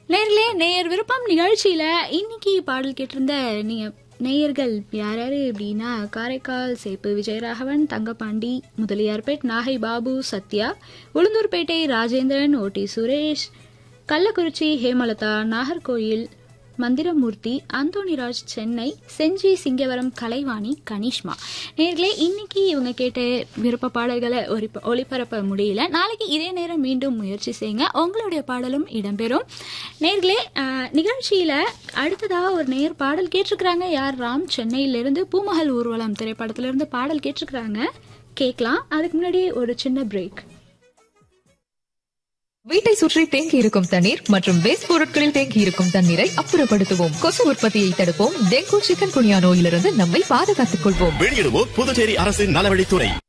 நேர்களே நேயர் விருப்பம் நிகழ்ச்சியில இன்னைக்கு பாடல் கேட்டிருந்த நீ- நேயர்கள் யார் யாரு அப்படின்னா காரைக்கால் சேப்பு விஜயராகவன் தங்கபாண்டி முதலியார்பேட் நாகை பாபு சத்யா உளுந்தூர்பேட்டை ராஜேந்திரன் ஓடி சுரேஷ் கள்ளக்குறிச்சி ஹேமலதா நாகர்கோயில் மந்திரமூர்த்தி அந்தோணிராஜ் சென்னை செஞ்சி சிங்கவரம் கலைவாணி கனிஷ்மா நேர்களே இன்னைக்கு இவங்க கேட்ட விருப்ப பாடல்களை ஒலிப்ப- ஒளிபரப்ப முடியல நாளைக்கு இதே நேரம் மீண்டும் முயற்சி செய்யுங்க உங்களுடைய பாடலும் இடம்பெறும் நேர்களே ஆஹ், நிகழ்ச்சியில அடுத்ததா ஒரு நேர் பாடல் கேட்டிருக்கிறாங்க யார் ராம் சென்னையிலிருந்து பூமகள் ஊர்வலம் திரைப்படத்திலிருந்து பாடல் கேட்டிருக்கிறாங்க கேட்கலாம் அதுக்கு முன்னாடி ஒரு சின்ன பிரேக் வீட்டை சுற்றி தேங்கி இருக்கும் தண்ணீர் மற்றும் வேஸ்ட் பொருட்களில் தேங்கி இருக்கும் தண்ணீரை அப்புறப்படுத்துவோம் கொசு உற்பத்தியை தடுப்போம் டெங்கு சிக்கன் குனியா நோயிலிருந்து நம்மை பாதுகாத்துக் கொள்வோம் வெளியிடுவோர் புதுச்சேரி அரசின் நலவழித்துறை